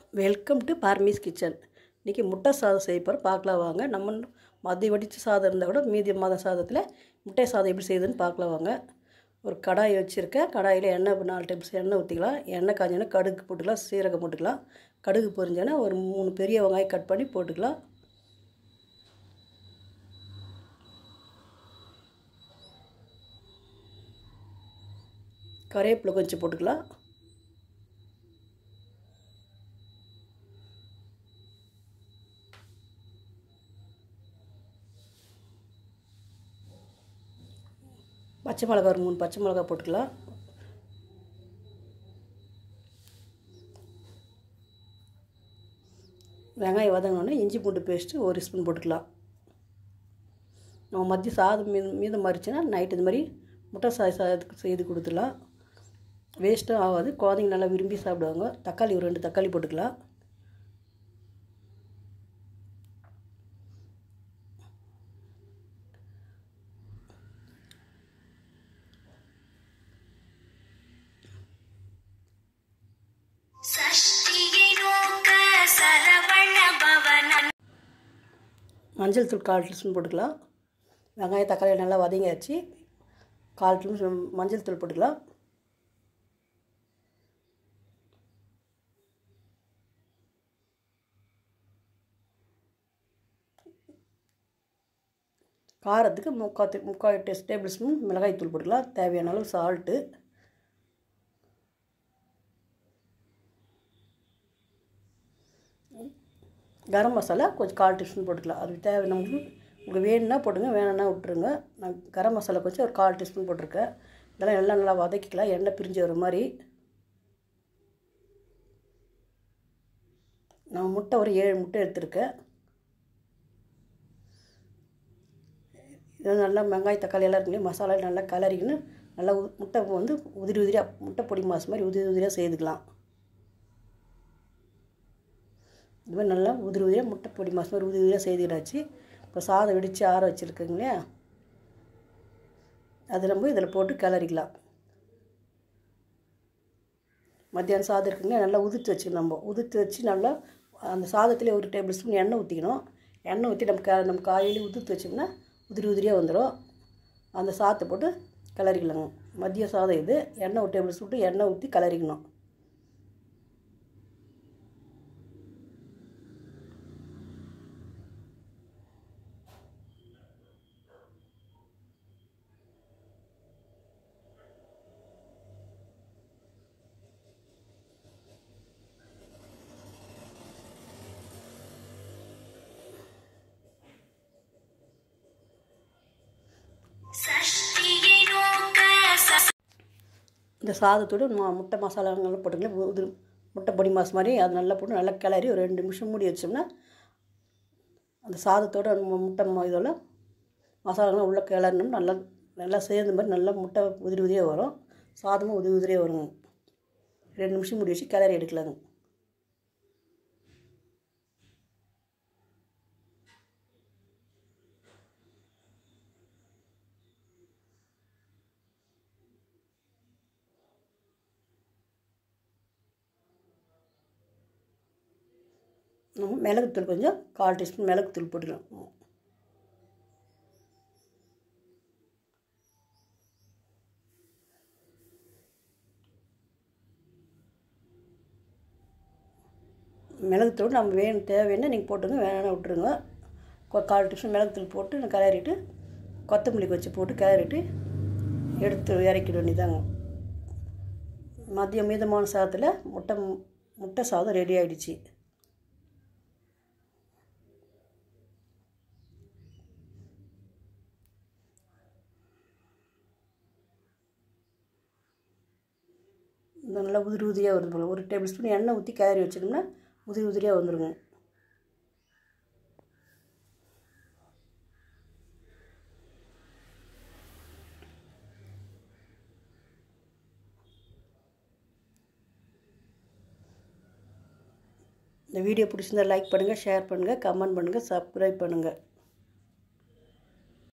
welcome to பார்மீஸ் kitchen இன்றைக்கி முட்டை சாதம் செய்ய போகிறோம் பார்க்கலாம் வாங்க நம்ம மதிய வடித்த சாதம் இருந்தால் கூட மீதி மாத சாதத்தில் முட்டை சாதம் எப்படி செய்யுதுன்னு பார்க்கலாம் வாங்க ஒரு கடாய் வச்சுருக்கேன் கடாயில் எண்ணெய் நாலு டேபிள் எண்ணெய் ஊற்றிக்கலாம் எண்ணெய் காஞ்சோன்னா கடுகு போட்டுக்கலாம் சீரகம் போட்டுக்கலாம் கடுகு பொரிஞ்சோன்னா ஒரு மூணு பெரிய வெங்காயம் கட் பண்ணி போட்டுக்கலாம் கறிவேப்பிலை கொஞ்சம் போட்டுக்கலாம் பச்சை மிளகா ஒரு மூணு பச்சை மிளகா போட்டுக்கலாம் வெங்காயம் வதங்கினோடனே இஞ்சி பூண்டு பேஸ்ட்டு ஒரு ஸ்பூன் போட்டுக்கலாம் நம்ம மதிய சாதம் மீ மீதம் மாறிச்சுன்னா நைட்டு இது மாதிரி முட்டை சாய் சாதத்துக்கு செய்து கொடுத்துடலாம் வேஸ்ட்டும் ஆகாது குழந்தைங்க நல்லா விரும்பி சாப்பிடுவாங்க தக்காளி ஒரு ரெண்டு தக்காளி போட்டுக்கலாம் சஷ்டியை நோக்க சரவண பவனம் மஞ்சள் தூள் கால் டீஸ்பூன் போட்டுக்கலாம் வெங்காயம் தக்காளி நல்லா வதங்கியாச்சு கால் டீஸ்பூன் மஞ்சள் தூள் போட்டுக்கலாம் காரத்துக்கு முக்கால் முக்கால் டேஸ் டேபிள் ஸ்பூன் மிளகாய் தூள் போட்டுக்கலாம் தேவையான அளவு சால்ட்டு கரம் மசாலா கொஞ்சம் கால் டீஸ்பூன் போட்டுக்கலாம் அது தேவை நம்மளுக்கு உங்களுக்கு வேணும்னா போட்டுங்க வேணும்னா விட்டுருங்க நான் கரம் மசாலா கொஞ்சம் ஒரு கால் டீஸ்பூன் போட்டிருக்கேன் இதெல்லாம் எல்லாம் நல்லா வதக்கிக்கலாம் எண்ணெய் பிரிஞ்சு வர மாதிரி நான் முட்டை ஒரு ஏழு முட்டை எடுத்திருக்கேன் இது நல்லா வெங்காய தக்காளி எல்லாம் இருக்குல்லையே மசாலா நல்லா கலரிக்கின்னு நல்லா உ- முட்டை வந்து உதிரி உதிரியாக முட்டை பொடி மாசு மாதிரி உதிரி உதிரியாக செய்துக்கலாம் இது மாதிரி நல்லா உதிரி உதிரியாக முட்டை பொடி மாசு மாதிரி உதிரி உதிரியாக செய்துக்கிடாச்சு இப்போ சாதம் வெடித்து ஆற வச்சுருக்குங்க இல்லையா அது நம்ம இதில் போட்டு கிளறிக்கலாம் மத்தியானம் சாதம் இருக்குங்க நல்லா உதிர்த்து வச்சுக்கணும் நம்ம உதிர்த்து வச்சு நல்லா அந்த சாதத்துலேயே ஒரு டேபிள் ஸ்பூன் எண்ணெய் ஊற்றிக்கணும் எண்ணெய் ஊற்றி நம்ம க நம்ம காயிலே உதிர்த்து வச்சோம்னா உதிரி உதிரியாக வந்துடும் அந்த சாதத்தை போட்டு கிளறிக்கலாங்க மதிய சாதம் இது எண்ணெய் ஒரு டேபிள் ஸ்பூன் எண்ணெய் ஊற்றி கிளறிக்கணும் சஷ்டியை நோக்க ச- இந்த சாதத்தோடு மு- முட்டை மசாலாங்கெல்லாம் போட்டுக்கலாம் உதிரி முட்டை பொடி மாசு மாதிரி அது நல்லா போட்டு நல்லா கிளறி ஒரு ரெண்டு நிமிஷம் மூடி வச்சோம்னா அந்த சாதத்தோட அந்த மு- முட்டை ம- இதெல்லாம் மசாலாலாம் உள்ளே கிளறணும் நல்லா நல்லா சேர்ந்த மாதிரி நல்லா முட்டை உதிரி உதிரியாக வரும் சாதமும் உதிரி உதிரியாக வருங்க ரெண்டு நிமிஷம் மூடி வச்சு கிளறி எடுக்கலாங்க நம்ம மிளகுத்தூள் கொஞ்சம் கால் டீஸ்பூன் மிளகுத்தூள் போட்டுக்கலாம் மிளகுத்தூள் நம்ம வேணும் தேவைன்னா நீங்கள் போட்டுங்க வேணாம் விட்டுருங்க கொ- கால் டீஸ்பூன் மிளகுத்தூள் போட்டு கிளறிட்டு கொத்தமல்லி வச்சு போட்டு கிளறிட்டு எடுத்து இறக்கிட வேண்டியதாங்க மதியம் மீதமான சாதத்தில் முட்டை முட்டை சாதம் ரெடி ஆயிடுச்சு இந்த நல்லா உதிரி உதிரியாக வருது போல ஒரு டேபிள் ஸ்பூன் எண்ணெய் ஊற்றி கிளறி வச்சிட்டோம்னா உதிரி உதிரியாக வந்துருங்க இந்த வீடியோ பிடிச்சிருந்தா லைக் பண்ணுங்கள் ஷேர் பண்ணுங்கள் கமெண்ட் பண்ணுங்கள் சப்ஸ்கிரைப் பண்ணுங்கள்